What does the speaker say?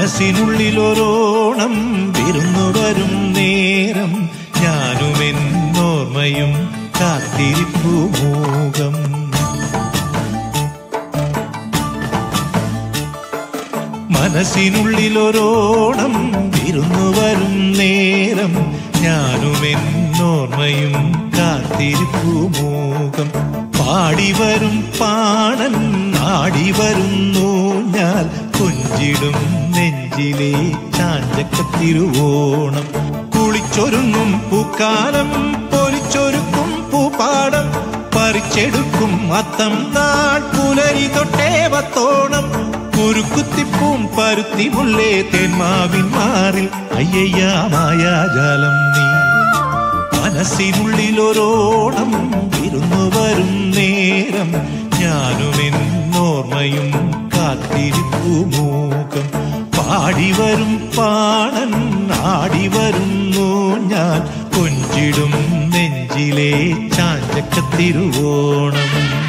മനസ്സിനുള്ളിലൊരോണം വിരുന്നു വരും നേരം ഞാനും എന്നോർമ്മയും കാത്തിരിപ്പു മൂകം മനസ്സിനുള്ളിലൊരോണം വിരുന്നു വരും നേരം ഞാനും എന്നോർമ്മയും കാത്തിരിപ്പു മൂകം പാടി വരും പാണൻ ആടി വരുന്നു ഞാൻ കൊഞ്ചിടും നെഞ്ചിലെ ചാഞ്ചക്കത്തിരുവോണം കുളിച്ചൊരുങ്ങും പൂക്കാലം പൊലിച്ചൊരുക്കും പൂപ്പാടം പറിച്ചെടുക്കും അത്തം നാൾ പുലരി തൊട്ടേവത്തോണം കുരുക്കുത്തിപ്പൂം പരുത്തി മുള്ളേ തെന്മാവിൻ മാറിൽ അയ്യയ്യ മായാജാലം നീ മനസ്സിനുള്ളിലൊരോണം വിരുന്നു വരും നേരം ഞാനും എന്നോർമ്മയും കാത്തിരിപ്പു മൂക്കം പാടി വരും പാണൻ ആടി വരുന്നു ഞാൻ കൊഞ്ചിടും നെഞ്ചിലെ ചാഞ്ചക്കത്തിരുവോണം